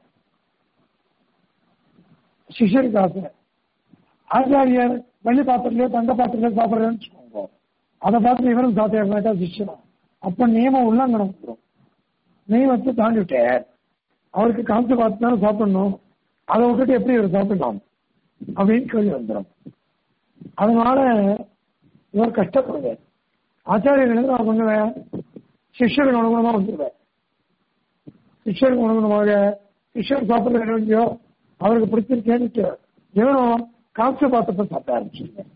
சிஷ்யருக்கு ஆசை ஆச்சாரியர் வெள்ளி பாத்திரத்திலே தங்க பாத்திரத்திலே சாப்பிடுறேன்னு வச்சுக்கோங்க அதை பார்த்து இவரும் சாப்பிட்டாருனாக்கா சிஷ்யரும் அப்ப நியமம் உல்லங்கனம் வந்துடும் நியமத்தை தாண்டி விட்டார் அவருக்கு காமிச்சு பார்த்து தானே சாப்பிடணும் அதை விட்டுட்டு எப்படி இவர் சாப்பிடலாம் அப்படின்னு கேள்வி வந்துடும் அதனால இவர் கஷ்டப்படுவார் ஆச்சாரியர்களுக்கு நான் பண்ணுவேன் சிஷ்யருக்கு அனுகுணமா வந்துடுவேன் சிஷ்யருக்கு அனுகுணமாக சிஷ்யர் சாப்பிடுற இல்லையோ அவருக்கு பிடிச்சிருக்கேன்னு இவனும் காமிச்ச பாத்திரத்தை சாப்பிட ஆரம்பிச்சிருக்கேன்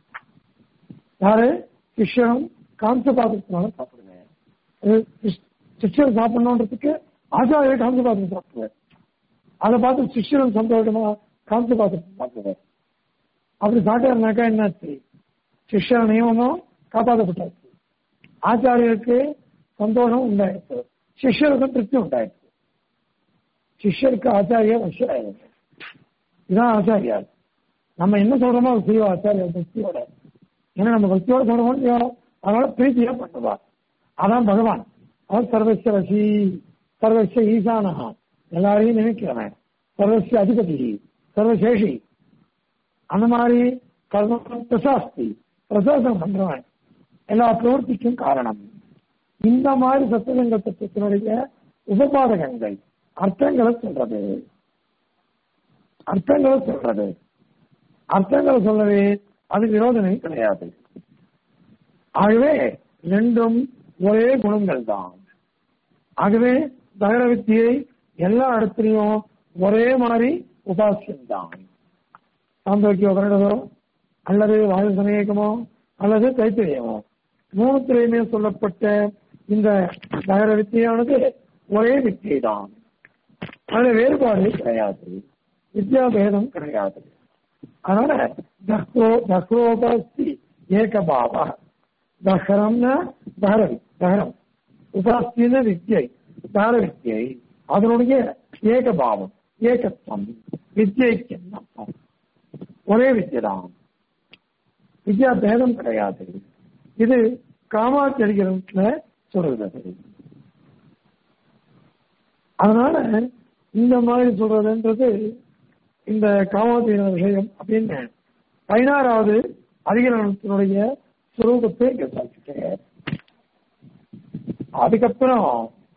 யாரு சிஷ்யனும் காமிச்ச பாத்திரத்தினால சாப்பிடுவேன் இது சிஷ்- சிஷ்யர் சாப்பிடணுன்றதுக்கு ஆச்சாரியர் காமிச்ச பாத்திரம் சாப்பிடுவேன் அதை பார்த்து சிஷ்யனும் சந்தோஷமா காமிச்ச பாத்திரத்தை சாப்பிடுவேன் அப்படி சாப்பிட்டாருனாக்கா என்னாச்சு சிஷ்யர நியமமும் காப்பாற்றப்பட்டாச்சு ஆச்சாரியருக்கு சந்தோஷம் உண்டாயிடுச்சு சிஷ்யருக்கும் திருப்தி உண்டாயிடுச்சு சிஷ்யருக்கு ஆச்சாரியர் வசியாயிருக்கு இதுதான் ஆச்சாரியார் நம்ம என்ன சொல்றோமோ அது செய்வோம் ஆச்சாரியார் பக்தியோட ஏன்னா நம்ம பக்தியோட சொல்றோமோ இல்லையோ அதனால பிரீத்தியா பண்ணுவா அதான் பகவான் அவன் சர்வசிய வசி சர்வசிய ஈசானஹா எல்லாரையும் நினைக்கிறவன் சர்வசிய அதிபதி சர்வசேஷி அந்த மாதிரி கர்ம பிரசாஸ்தி பிரசாசம் பண்றவன் எல்லா பிரவர்த்திக்கும் காரணம் இந்த மாதிரி சத்தியலிங்க தத்துவத்தினுடைய உபபாதகங்கள் அர்த்தங்களை சொல்றது அர்த்தங்களை சொல்றது அர்த்தங்களை சொல்லவே அது விரோதனை கிடையாது ஆகவே ரெண்டும் ஒரே குணங்கள் தான் ஆகவே தகர வித்தியை எல்லா இடத்துலையும் ஒரே மாதிரி உபாசியம் தான் சாந்தோக்கிய உபரிடதோ அல்லது வாயு சமயக்கமோ அல்லது கைத்தறியமோ மூணுத்திலையுமே சொல்லப்பட்ட இந்த நகர வித்தியானது ஒரே வித்தியை தான் அதுல வேறுபாடு கிடையாது வித்யாபேதம் கிடையாது அதனால தஹ்ரோ தஹ்ரோபஸ்தி ஏகபாவ தஹரம்னா தஹரவி தஹரம் உபாஸ்தின வித்யை தஹர வித்யை அதனுடைய ஏகபாவம் ஏகத்துவம் வித்யைக்கு என்ன அர்த்தம் ஒரே வித்யதான் வித்யா பேதம் கிடையாது இது காமாச்சரிகிறதுல சொல்றது அதனால இந்த மாதிரி சொல்றதுன்றது இந்த காமாதீன விஷயம் அப்படின்னு பதினாறாவது அதிகரணத்தினுடைய சுரூபத்தை இங்க சாதிச்சிட்டேன் அதுக்கப்புறம்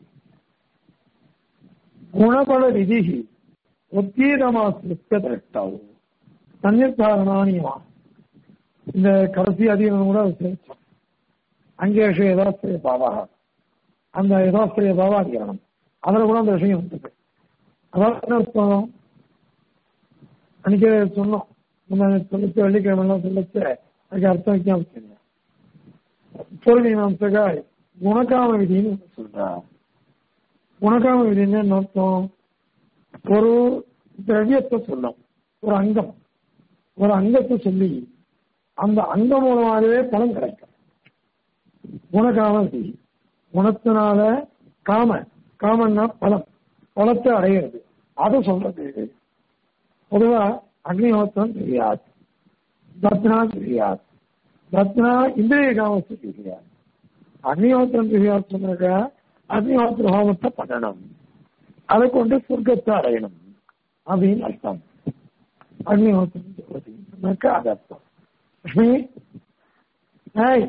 குணபல விதி உத்தீதமாசிரித்த திரட்டாவும் சன்னிர்தாரணானியமா இந்த கடைசி அதிகம் கூட சேர்த்தோம் அங்கேஷ யதாஸ்திரிய பாவா அந்த யதாஸ்திரிய பாவா அதிகரணம் அதில் கூட அந்த விஷயம் வந்தது அதாவது என்ன அர்த்தம் அன்னைக்கு சொன்னோம் நம்ம சொல்லிச்சு வெள்ளிக்கிழமெல்லாம் சொல்லிச்சு அதுக்கு அர்த்தம் வைக்காம பொருள் மீமாம்சகாய் குணகாம விதின்னு ஒண்ணு சொல்றா குணகாம விதின்னு என்ன அர்த்தம் ஒரு திரவியத்தை சொல்லும் ஒரு அங்கம் ஒரு அங்கத்தை சொல்லி அந்த அங்கம் மூலமாகவே பலன் கிடைக்கும் குணகாம விதி குணத்தினால காம காமன்னா பலம் பலத்தை அடையிறது அதை சொல்றது பொதுவா அக்னிஹோத்திரம் தெரியாது தத்னா தெரியாது தத்னா இந்திரிய காமத்து தெரியாது அக்னிஹோத்திரம் தெரியாது சொன்னாக்க அக்னிஹோத்திர ஹோமத்தை பண்ணணும் அதை கொண்டு சொர்க்கத்தை அடையணும் அப்படின்னு அர்த்தம் அக்னிஹோத்திரம் அது அர்த்தம் லட்சுமி ஏய்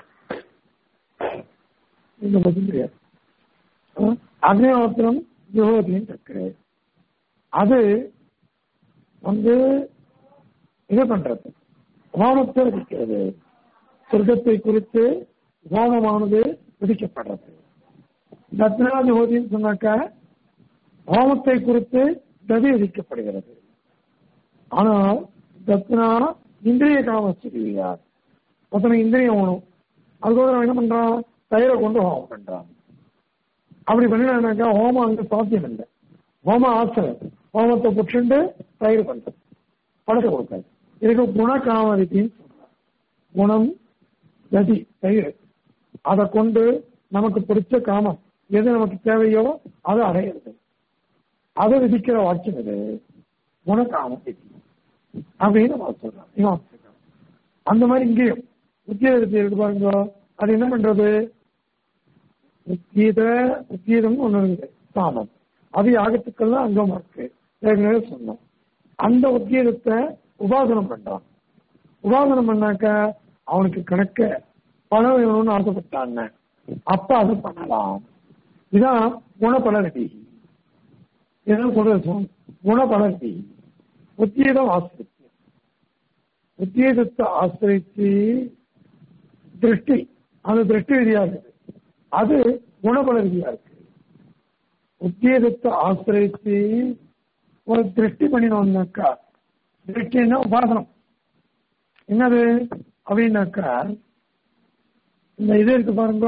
இந்த பதில் தெரியாது அக்னிஹோத்திரம் ஜோதின்னு இருக்கு அது வந்து இது பண்றது ஹோமத்தை விதிக்கிறது சொர்க்கத்தை குறித்து ஹோமமானது விதிக்கப்படுறது தத்னா ஜோதின்னு சொன்னாக்க ஹோமத்தை குறித்து கதி விதிக்கப்படுகிறது ஆனால் தத்னா இந்திரிய காமஸ்திரியார் ஒருத்தனை இந்திரியம் வேணும் அதுக்கோசரம் என்ன பண்றான் தயிரை கொண்டு ஹோமம் பண்றான் அப்படி பண்ணினாக்கா ஹோமம் அங்க சாத்தியம் இல்லை ஹோம ஆசை ஹோமத்தை புற்றுண்டு தயிர் பண்றது பழக்க கொடுக்காது இதுக்கு குணகாமதித்தின்னு சொல்றாங்க குணம் கதி தயிர் அதை கொண்டு நமக்கு பிடிச்ச காமம் எது நமக்கு தேவையோ அதை அடையிறது அதை விதிக்கிற வாக்கியம் இது குணகாம விதி அப்படின்னு நம்ம சொல்றோம் இவன் அந்த மாதிரி இங்கேயும் உத்தியோகத்தை எடுத்து பாருங்க அது என்ன பண்றது உத்தியத உத்தியதம் ஒண்ணு இருக்கு காமம் அது யாகத்துக்கெல்லாம் அங்கமா இருக்கு ஏற்கனவே சொன்னோம் அந்த உத்தியோகத்தை உபாசனம் பண்றான் உபாசனம் பண்ணாக்க அவனுக்கு கணக்க பணம் வேணும்னு ஆசைப்பட்டாங்க அப்ப அது பண்ணலாம் இதான் குணபலநதி இதான் சொல்றது குணபலநதி உத்தியோகம் ஆசிரித்து உத்தியோகத்தை ஆசிரித்து திருஷ்டி அந்த திருஷ்டி விதியா இருக்குது அது குணபல விதியா இருக்கு உத்தியோகத்தை ஆசிரித்து ஒரு திருஷ்டி பண்ணினோம்னாக்கா திருஷ்டின்னா உபாசனம் என்னது அப்படின்னாக்கா இந்த இது இருக்கு பாருங்க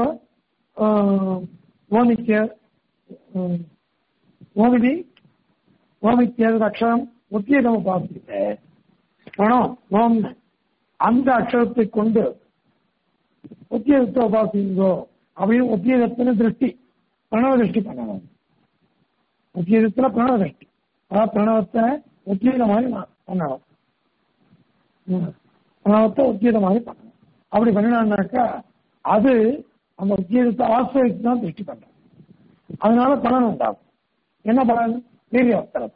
ஓமிக்க ஓமிதி ஓமிக்க அக்ஷரம் உத்தியோகம் உபாசிக்க பணம் ஓம் அந்த அக்ஷரத்தை கொண்டு உத்தியோகத்தை உபாசிங்கோ அப்படின்னு உத்தியோகத்தின திருஷ்டி பிரணவ திருஷ்டி பண்ணணும் உத்தியோகத்துல பிரணவ திருஷ்டி அதாவது பிரணவத்தை உத்தியோக மாதிரி பண்ணணும் பிரணவத்தை உத்தியோக மாதிரி பண்ணணும் அப்படி பண்ணினான்னாக்கா அது அந்த உத்தியோகத்தை ஆசிரியத்து தான் திருஷ்டி பண்றோம் அதனால பலன் உண்டாகும் என்ன பலன் வீரியவஸ்தரத்துவம்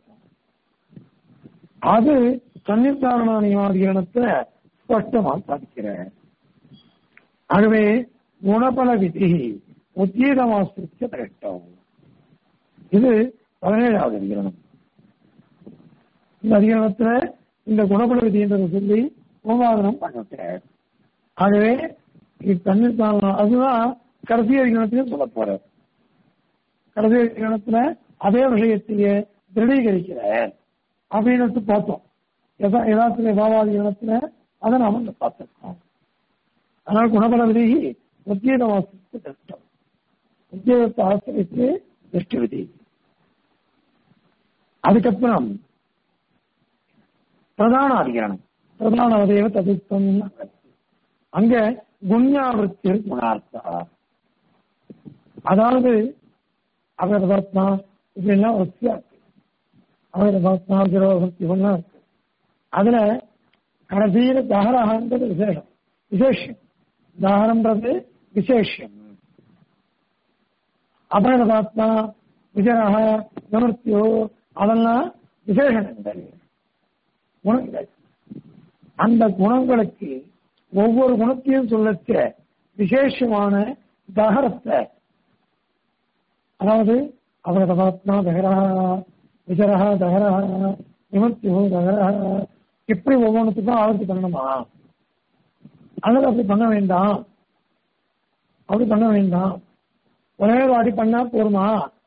அது சன்னிதாரணாதிகரணத்தை ஸ்பஷ்டமா சாதிக்கிறேன் ஆகவே குணபல விதி உத்தீதமாசிரிக்க திரட்டம் இது பதினேழாவது அதிகரணம் இந்த அதிகரணத்துல இந்த குணபல விதின்றதை சொல்லி உபாதனம் பண்ணிட்டேன் ஆகவே இது தண்ணீர் அதுதான் கடைசி அதிகரணத்திலையும் சொல்ல போறார் கடைசி அதிகரணத்துல அதே விஷயத்தையே திருடீகரிக்கிறார் அப்படின்னு பார்த்தோம் யதாத்திரிய பாவாதிகரணத்துல அதை நாம இங்க பார்த்திருக்கோம் அதனால குணபல விதி உத்தியோக வாசித்து கஷ்டம் உத்தியோகத்தை ஆசிரித்து திருஷ்டி விதி அதுக்கப்புறம் பிரதான அதிகரணம் பிரதான அவதேவ ததுத்தம் அங்க குண்யாவிருத்தியில் குணார்த்தா அதாவது அவரதாத்மா இப்படிலாம் வசதியா இருக்கு அவரதாத்மா ஜீரோபக்தி ஒன்றா இருக்கு அதுல கடைசியில தகரகன்றது விசேஷம் விசேஷம் தாரம்ன்றது விசேஷம் அபரணதாத்மா விஜயராக நிவர்த்தியோ அதெல்லாம் விசேஷணங்கள் குணங்கள் அந்த குணங்களுக்கு ஒவ்வொரு குணத்தையும் சொல்லச்ச விசேஷமான தகரத்தை அதாவது அவரதமாத்மா தகரா விஜரா தகரா நிவர்த்தியோ தகரா இப்படி ஒவ்வொன்றுத்துக்கும் ஆவர்த்தி பண்ணணுமா அல்லது அப்படி பண்ண வேண்டாம் அப்படி பண்ண வேண்டாம் ஒரே வாடி பண்ணா போருமா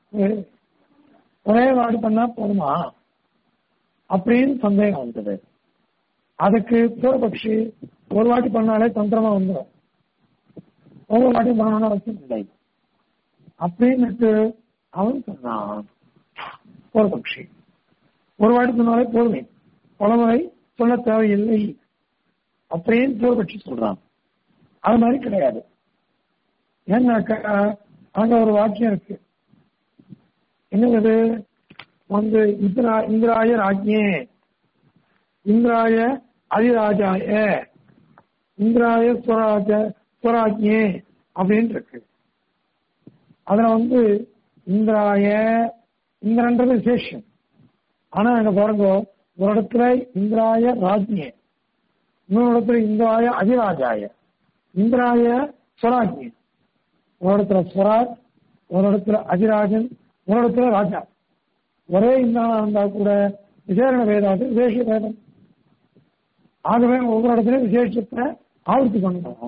ஒரே வாடி பண்ணா போருமா அப்படின்னு சந்தேகம் வந்தது அதுக்கு பூர்வபக்ஷி ஒரு வாட்டி பண்ணாலே தந்திரமா வந்துடும் ஒவ்வொரு வாட்டி பண்ணணும்னு அவசியம் இல்லை அப்படின்னுட்டு அவன் சொன்னான் பூர்வபக்ஷி ஒரு வாட்டி சொன்னாலே போதுமே பலமுறை சொல்ல தேவையில்லை அப்படின்னு பூர்வபக்ஷி சொல்றான் அது மாதிரி கிடையாது ஏன்னாக்கா அங்க ஒரு வாக்கியம் இருக்கு என்னது வந்து இந்திரா இந்திராய ராஜ்யே இந்திராய அதிராஜாய இந்திராய ஸ்வராஜ ஸ்வராஜ்யே அப்படின்னு இருக்கு அதுல வந்து இந்திராய இந்திரன்றது விசேஷம் ஆனா அங்க பாருங்க ஒரு இடத்துல இந்திராய ராஜ்யே இன்னொரு இடத்துல இந்திராய அதிராஜாய இந்திராய ஸ்வராஜ்யே ஒரு இடத்துல ஸ்வராஜ் ஒரு இடத்துல அதிராஜன் ஒரு இடத்துல ராஜா ஒரே இந்திரனா இருந்தா கூட விசேஷண வேதாது விசேஷ வேதம் ஆகவே ஒவ்வொரு இடத்துலயும் விசேஷத்தை ஆவர்த்தி பண்ணணும்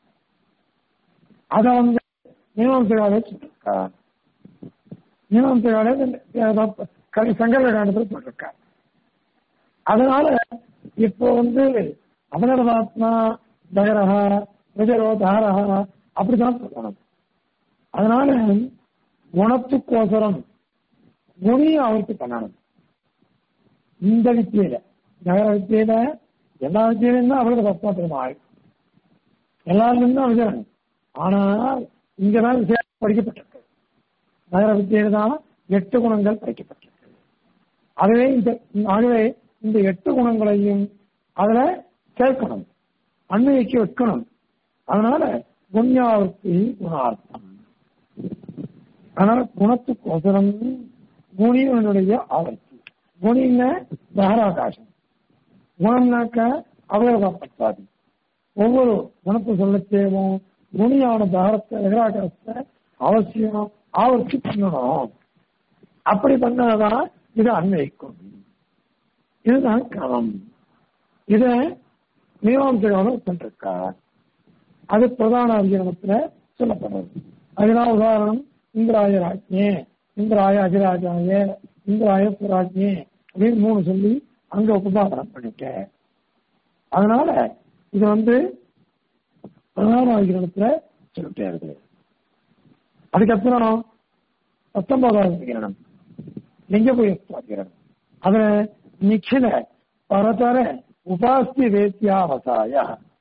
அதை வந்து மீமாசையாலே சொல்லிருக்கா மீமாசையாலே சங்கர காண்டத்தில் போட்டிருக்கா அதனால இப்போ வந்து அபனரதாத்மா தகரஹா விஜயோ தாரஹா அப்படிதான் சொல்லணும் அதனால குணத்துக்கோசரம் குணியை அவருக்கு பண்ணணும் இந்த வித்தியில நகர வித்தியில எல்லா வித்தியிலும் தான் அவருக்கு தப்பாத்திரமாள் எல்லாருக்கும் தான் விஜயன் ஆனால் இங்கதான் விசேஷம் படிக்கப்பட்டிருக்கு நகர வித்தியில தான் எட்டு குணங்கள் படிக்கப்பட்டிருக்கு அதுவே இந்த ஆகவே இந்த எட்டு குணங்களையும் அதுல சேர்க்கணும் அன்மைக்கு வைக்கணும் அதனால குண்யாவர்த்தி குணார்த்தம் அதனால குணத்துக்கோசரம் குணியனுடைய ஆவர்த்தி குணின தகராகாசம் குணம்னாக்க அவயவப்பட்டாது ஒவ்வொரு குணத்தை சொல்ல தேவும் குணியான தகரத்தை எதிராகாசத்தை அவசியம் ஆவர்த்தி பண்ணணும் அப்படி பண்ணாதான் இது அன்வைக்கும் இதுதான் கிரமம் இத மீமாம்சையோட ஒத்துருக்கா அது பிரதான அதிகரணத்துல சொல்லப்படுறது அதுதான் உதாரணம் இந்திராய ராஜ்யே இந்திராய அதிராஜாய இந்திராய சுராஜ்யே அப்படின்னு மூணு சொல்லி அங்க உபபாதனம் பண்ணிட்ட அதனால இது வந்து பிரதான அதிகரணத்துல சொல்லிட்டே இருக்கு அதுக்கப்புறம் பத்தொன்பதாவது அதிகரணம் லிங்க அதிகரணம் அதுல நிச்சில பரதர உபாஸ்தி வேத்தியாவசாய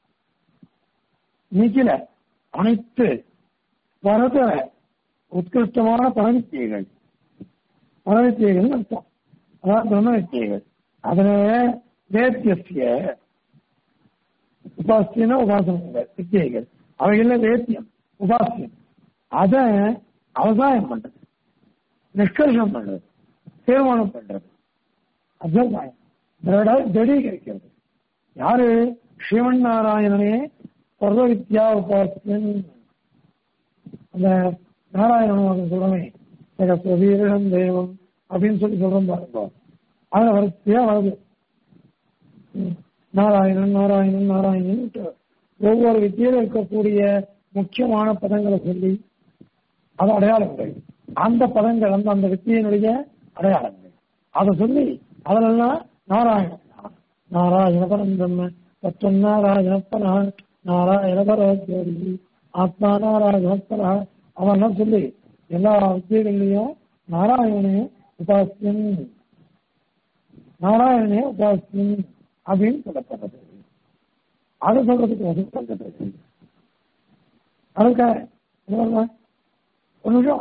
நிகில அனைத்து பரதர உத்கிருஷ்டமான பரவித்தியைகள் பரவித்தியைகள் அர்த்தம் அதாவது பிரம்மவித்தியைகள் அதுல வேத்தியசிய உபாசியன உபாசனங்கள் வித்தியைகள் அவைகள்ல வேத்தியம் உபாசியம் அத அவசாயம் பண்றது நிஷ்கர்ஷம் பண்றது தீர்மானம் பண்றது அபிப்பிராயம் திடீகரிக்கிறது யாரு ஸ்ரீமன் நாராயணனே சர்வ வித்யா உபாசியன் அந்த நாராயணன் சொல்றமே வீரம் தெய்வம் அப்படின்னு சொல்லி சொல்றோம் பாருங்க அதுல வரிசையா வருது நாராயணன் நாராயணன் நாராயணன் ஒவ்வொரு வித்தியில இருக்கக்கூடிய முக்கியமான பதங்களை சொல்லி அது அடையாளங்கள் அந்த பதங்கள் அந்த அந்த வித்தியினுடைய அடையாளங்கள் அதை சொல்லி அதிலெல்லாம் நாராயணன் நாராயண பரம் பிரம்ம தத்துவம் நாராயண பரா நாராயண பரோஜோதி ஆத்மா நாராயண பரா அவெல்லாம் சொல்லி எல்லா வித்தியகள்லையும் நாராயணனே உபாசியன் நாராயணனே உபாசியன் அப்படின்னு சொல்லப்பட்டது அது சொல்றதுக்கு வந்து சொல்லப்பட்டது அதுக்காக ஒரு நிமிஷம்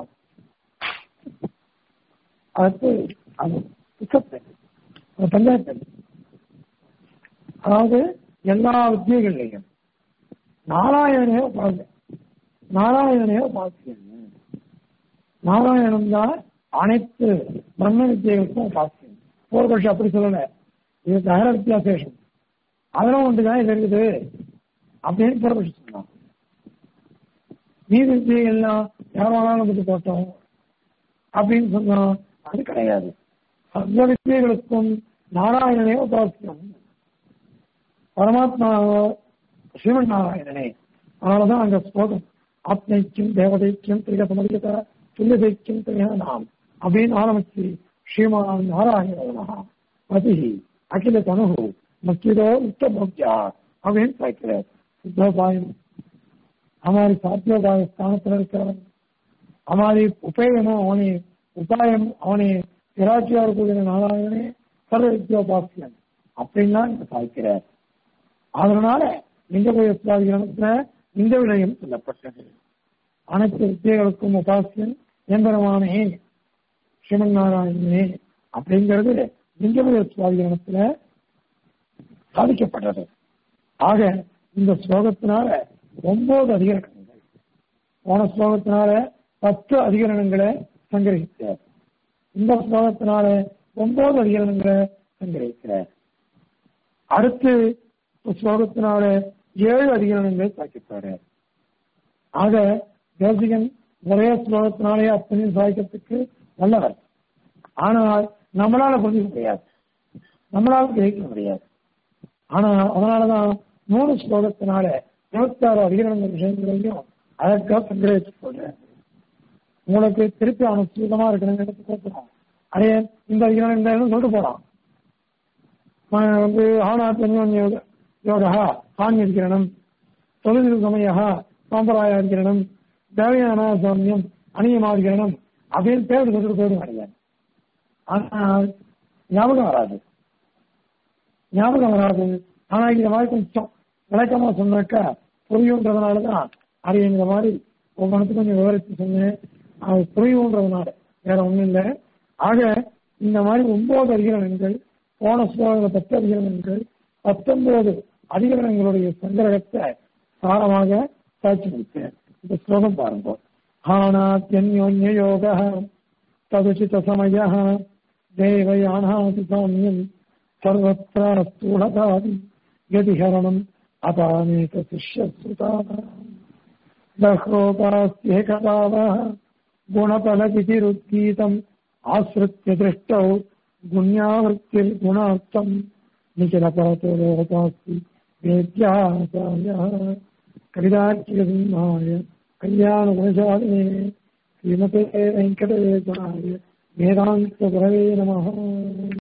அடுத்து அது பிக்கப் பஞ்சாயத்து அதாவது எல்லா வித்தியகள்லையும் நாராயணனே உபாசியம் நாராயணனே உபாசியம் நாராயணன் தான் அனைத்து பிரம்ம வித்தியைகளுக்கும் உபாசியம் பூர்வபட்சம் அப்படி சொல்லல இது தகர வித்தியாசேஷம் அதெல்லாம் ஒன்றுதான் இது இருக்குது அப்படின்னு பூர்வபட்சம் சொன்னான் நீதி வித்தியெல்லாம் யாராலும் பற்றி போட்டோம் அப்படின்னு சொன்னா அது கிடையாது சர்வ வித்தியைகளுக்கும் நாராயணனே உபாசியம் பரமாத்மா சிவன் நாராயணனே அதனாலதான் அங்க ஸ்லோகம் ஆத்மைக்கும் தேவதைக்கும் திரிகசமதிகத துல்லிதைக்கும் திரியானாம் அப்படின்னு ஆரம்பிச்சு ஸ்ரீமான் நாராயணனா பதி அகில தனுகு மக்கிதோ உத்தமோக்கியா அப்படின்னு கேட்கிறார் சித்தோபாயம் हमारी साध्योपाय ஸ்தானத்தில் இருக்கிறவன் हमारी உபேயமும் அவனே உபாயம் அவனே திராட்சியா இருக்கக்கூடிய நாராயணனே சர்வ வித்யோபாசியன் அப்படின்னா இங்க சாய்க்கிறார் அதனால லிங்கபய சுவாதிகரணத்துல இந்த விடயம் சொல்லப்பட்டது அனைத்து வித்தியர்களுக்கும் உபாசியன் எம்பெருமானே ஸ்ரீமன் நாராயணனே அப்படிங்கிறது லிங்கபய சுவாதிகரணத்துல சாதிக்கப்பட்டது ஆக இந்த ஸ்லோகத்தினால ஒன்பது அதிகரணங்கள் போன ஸ்லோகத்தினால பத்து அதிகரணங்களை சங்கிரகித்தார் இந்த ஸ்லோகத்தினால ஒன்பது அதிகரணங்களை சங்கிரகிக்கிறார் அடுத்து ஸ்லோகத்தினால ஏழு அதிகரணங்கள் சாய்க்கப்பாரு ஆக தேசிகன் ஒரே ஸ்லோகத்தினாலே அத்தனையும் சாய்க்கிறதுக்கு நல்லவர் ஆனால் நம்மளால புரிஞ்சுக்க முடியாது நம்மளால கிரகிக்க முடியாது ஆனா அதனாலதான் மூணு ஸ்லோகத்தினால இருபத்தாறு அதிகரணங்கள் விஷயங்களையும் அதற்காக சங்கிரகிச்சு சொல்றேன் உங்களுக்கு திருப்பி அனுசூதமா இருக்கணும்னு கேட்கலாம் அதே இந்த அதிகரணம் இந்த இதுன்னு சொல்லிட்டு போலாம் ம- வந்து ஆனாத்தன்யம் யோக யோகா சாமியதிகரணம் தொழில் சமயா சாம்பராயாதிகரணம் தேவையான சாமியம் அணியமாதிகரணம் அப்படின்னு பேர் சொல்லிட்டு போயிடும் கிடையாது ஆனால் ஞாபகம் வராது ஞாபகம் வராது ஆனா இந்த மாதிரி கொஞ்சம் விளக்கமா சொன்னாக்கா புரியுன்றதுனாலதான் அது இந்த மாதிரி ஒவ்வொன்றுக்கும் கொஞ்சம் விவரித்து சொன்னேன் அது புரியுன்றதுனால வேற ஒண்ணும் இல்லை ஆக இந்த மாதிரி ஒன்பது அதிகரணங்கள் போன ஸ்லோகங்கள பத்து அதிகரணங்கள் பத்தொன்பது அதிகரணங்களுடைய சங்கிரகத்தை சாரமாக சாட்சி முடித்தேன் இந்த ஸ்லோகம் பாருங்க ஹானாத்யன்யோன்ய யோக ததுச்சித சமய தேவயானாதி சாமியம் சர்வத்திர ஸ்தூலதாதி கதிஹரணம் அபாநேக சிஷ்ய दह्रोपास्येकदावः गुणफलतिथिरुद्गीतम् आश्रित्य दृष्टौ गुण्यावृत्तिर्गुणार्थम् निखिलपरतो लोकपास्ति वेद्याचार्यः कविदार्चिकसिंहाय कल्याणगुणशालिने श्रीमते वेङ्कटेशाय वेदान्तगुरवे नमः